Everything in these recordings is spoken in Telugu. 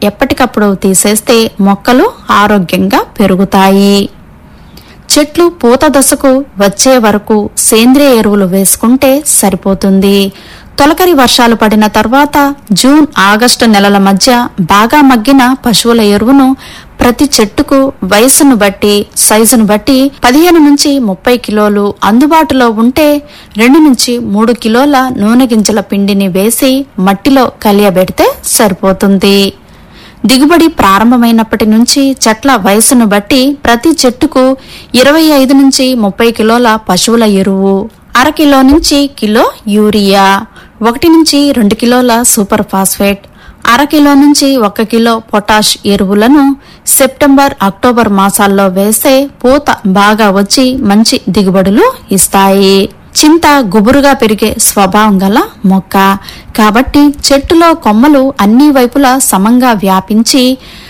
ఎప్పటికప్పుడు తీసేస్తే మొక్కలు ఆరోగ్యంగా పెరుగుతాయి చెట్లు పూత దశకు వచ్చే వరకు సేంద్రియ ఎరువులు వేసుకుంటే సరిపోతుంది తొలకరి వర్షాలు పడిన తర్వాత జూన్ ఆగస్టు నెలల మధ్య బాగా మగ్గిన పశువుల ఎరువును ప్రతి చెట్టుకు వయసును బట్టి సైజును బట్టి పదిహేను నుంచి ముప్పై కిలోలు అందుబాటులో ఉంటే రెండు నుంచి మూడు కిలోల నూనె గింజల పిండిని వేసి మట్టిలో కలియబెడితే సరిపోతుంది దిగుబడి ప్రారంభమైనప్పటి నుంచి చెట్ల వయసును బట్టి ప్రతి చెట్టుకు ఇరవై ఐదు నుంచి ముప్పై కిలోల పశువుల ఎరువు అర కిలో నుంచి కిలో యూరియా ఒకటి నుంచి రెండు కిలోల సూపర్ ఫాస్ఫేట్ అర కిలో నుంచి ఒక కిలో పొటాష్ ఎరువులను సెప్టెంబర్ అక్టోబర్ మాసాల్లో వేస్తే పూత బాగా వచ్చి మంచి దిగుబడులు ఇస్తాయి చింత గుబురుగా పెరిగే స్వభావం గల మొక్క కాబట్టి చెట్టులో కొమ్మలు అన్ని వైపులా సమంగా వ్యాపించి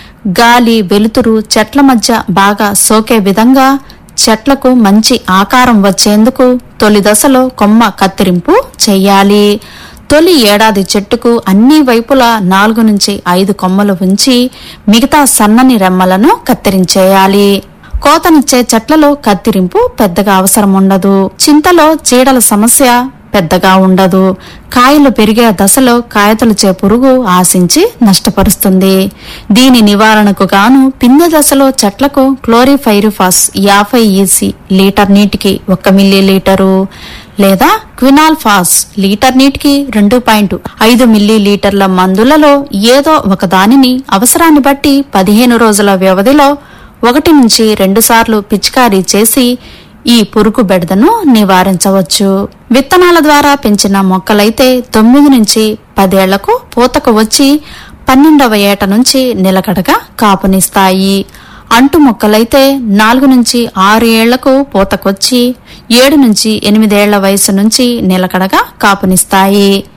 గాలి వెలుతురు చెట్ల మధ్య బాగా సోకే విధంగా చెట్లకు మంచి ఆకారం వచ్చేందుకు తొలి దశలో కొమ్మ కత్తిరింపు చెయ్యాలి తొలి ఏడాది చెట్టుకు అన్ని వైపులా నాలుగు నుంచి ఐదు కొమ్మలు ఉంచి మిగతా సన్నని రెమ్మలను కత్తిరించేయాలి కోతనిచ్చే చెట్లలో కత్తిరింపు పెద్దగా అవసరం ఉండదు చింతలో చీడల సమస్య పెద్దగా ఉండదు కాయలు పెరిగే దశలో కాయతొలిచే పురుగు ఆశించి నష్టపరుస్తుంది దీని నివారణకు గాను పిందె దశలో చెట్లకు క్లోరిఫైరిఫాస్ యాభై ఈసీ లీటర్ నీటికి ఒక మిల్లీ లీటరు లేదా క్వినాల్ ఫాస్ లీటర్ నీటికి రెండు పాయింట్ ఐదు మిల్లీ లీటర్ల మందులలో ఏదో ఒక దానిని అవసరాన్ని బట్టి పదిహేను రోజుల వ్యవధిలో ఒకటి నుంచి రెండు సార్లు పిచికారీ చేసి ఈ పురుగు బెడదను నివారించవచ్చు విత్తనాల ద్వారా పెంచిన మొక్కలైతే తొమ్మిది నుంచి పదేళ్లకు పూతకు వచ్చి పన్నెండవ ఏట నుంచి నిలకడగా కాపునిస్తాయి అంటు మొక్కలైతే నాలుగు నుంచి ఆరు ఏళ్లకు పూతకొచ్చి ఏడు నుంచి ఎనిమిదేళ్ల వయసు నుంచి నిలకడగా కాపునిస్తాయి